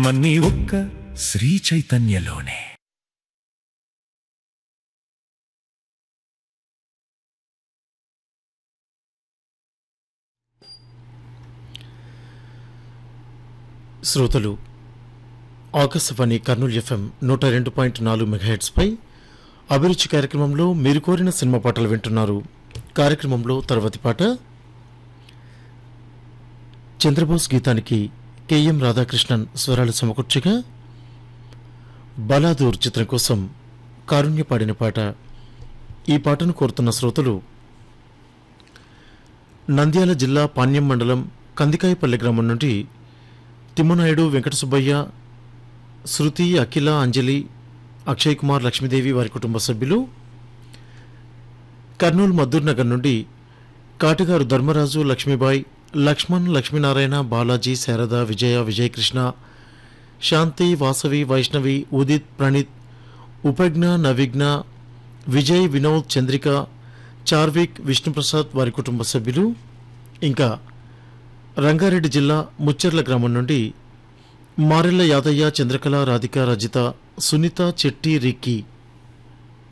సంతోషమన్నీ ఒక్క శ్రీ చైతన్యలోనే శ్రోతలు ఆకాశవాణి కర్నూలు ఎఫ్ఎం నూట రెండు పాయింట్ నాలుగు మెగాహెట్స్పై అభిరుచి కార్యక్రమంలో మీరు కోరిన సినిమా పాటలు వింటున్నారు కార్యక్రమంలో తర్వాతి పాట చంద్రబోస్ గీతానికి కెఎం రాధాకృష్ణన్ స్వరాలు సమకూర్చగా బలాదూర్ చిత్రం కోసం కారుణ్య పాడిన పాట ఈ పాటను కోరుతున్న శ్రోతలు నంద్యాల జిల్లా పాణ్యం మండలం కందికాయపల్లి గ్రామం నుండి తిమ్మనాయుడు వెంకట సుబ్బయ్య శృతి అఖిల అంజలి అక్షయ్ కుమార్ లక్ష్మీదేవి వారి కుటుంబ సభ్యులు కర్నూలు మద్దూర్ నగర్ నుండి కాటిగారు ధర్మరాజు లక్ష్మీబాయి లక్ష్మణ్ లక్ష్మీనారాయణ బాలాజీ శారద విజయ విజయకృష్ణ శాంతి వాసవి వైష్ణవి ఉదిత్ ప్రణీత్ ఉపజ్ఞ నవిఘ్న విజయ్ వినోద్ చంద్రిక చార్విక్ విష్ణుప్రసాద్ వారి కుటుంబ సభ్యులు ఇంకా రంగారెడ్డి జిల్లా ముచ్చెర్ల గ్రామం నుండి మారెళ్ల యాదయ్య చంద్రకళ రాధిక రజిత సునీత చెట్టి రిక్కీ